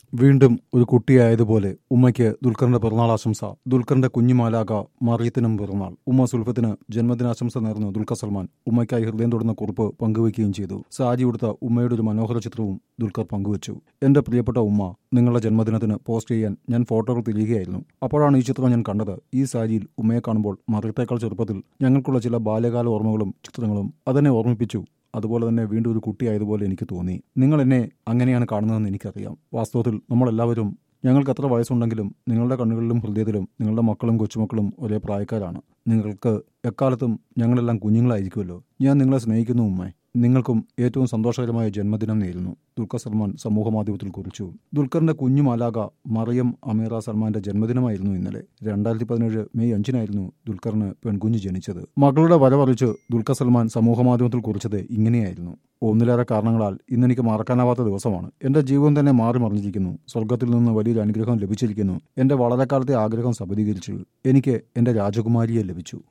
വീണ്ടും ഒരു കുട്ടിയായതുപോലെ ഉമ്മയ്ക്ക് ദുൽഖറിന്റെ പിറന്നാൾ ആശംസ ദുൽഖറിന്റെ കുഞ്ഞുമാലാക മറിയത്തിനും പിറന്നാൾ ഉമ്മ സുൽഫത്തിന് ജന്മദിനാശംസ നേർന്ന് ദുൽഖർ സൽമാൻ ഉമ്മയ്ക്കായി ഹൃദയം തൊടുന്ന കുറിപ്പ് പങ്കുവയ്ക്കുകയും ചെയ്തു സാരി ഉടുത്ത ഉമ്മയുടെ ഒരു മനോഹര ചിത്രവും ദുൽഖർ പങ്കുവച്ചു എന്റെ പ്രിയപ്പെട്ട ഉമ്മ നിങ്ങളുടെ ജന്മദിനത്തിന് പോസ്റ്റ് ചെയ്യാൻ ഞാൻ ഫോട്ടോകൾ തിരികുകയായിരുന്നു അപ്പോഴാണ് ഈ ചിത്രം ഞാൻ കണ്ടത് ഈ സാരിയിൽ ഉമ്മയെ കാണുമ്പോൾ മറിയത്തേക്കാൾ ചെറുപ്പത്തിൽ ഞങ്ങൾക്കുള്ള ചില ബാല്യകാല ഓർമ്മകളും ചിത്രങ്ങളും അതെന്നെ ഓർമ്മിപ്പിച്ചു അതുപോലെ തന്നെ വീണ്ടും ഒരു കുട്ടിയായതുപോലെ എനിക്ക് തോന്നി നിങ്ങൾ എന്നെ അങ്ങനെയാണ് കാണുന്നതെന്ന് എനിക്കറിയാം വാസ്തവത്തിൽ നമ്മളെല്ലാവരും ഞങ്ങൾക്ക് എത്ര വയസ്സുണ്ടെങ്കിലും നിങ്ങളുടെ കണ്ണുകളിലും ഹൃദയത്തിലും നിങ്ങളുടെ മക്കളും കൊച്ചുമക്കളും ഒരേ പ്രായക്കാരാണ് നിങ്ങൾക്ക് എക്കാലത്തും ഞങ്ങളെല്ലാം കുഞ്ഞുങ്ങളായിരിക്കുമല്ലോ ഞാൻ നിങ്ങളെ സ്നേഹിക്കുന്നു ഉമ്മേ നിങ്ങൾക്കും ഏറ്റവും സന്തോഷകരമായ ജന്മദിനം നേരുന്നു ദുൽഖർ സൽമാൻ സമൂഹമാധ്യമത്തിൽ കുറിച്ചു ദുൽഖറിന്റെ കുഞ്ഞു മാലാക മറിയം അമീറ സൽമാന്റെ ജന്മദിനമായിരുന്നു ഇന്നലെ രണ്ടായിരത്തി പതിനേഴ് മെയ് അഞ്ചിനായിരുന്നു ദുൽഖറിന് പെൺകുഞ്ഞ് ജനിച്ചത് മകളുടെ വരവറിച്ച് ദുൽഖർ സൽമാൻ സമൂഹമാധ്യമത്തിൽ കുറിച്ചത് ഇങ്ങനെയായിരുന്നു ഒന്നിലേറെ കാരണങ്ങളാൽ ഇന്നെനിക്ക് മറക്കാനാവാത്ത ദിവസമാണ് എന്റെ ജീവിതം തന്നെ മാറി മറിഞ്ഞിരിക്കുന്നു സ്വർഗത്തിൽ നിന്ന് വലിയൊരു അനുഗ്രഹം ലഭിച്ചിരിക്കുന്നു എന്റെ വളരെ കാലത്തെ ആഗ്രഹം സബലീകരിച്ചു എനിക്ക് എന്റെ രാജകുമാരിയെ ലഭിച്ചു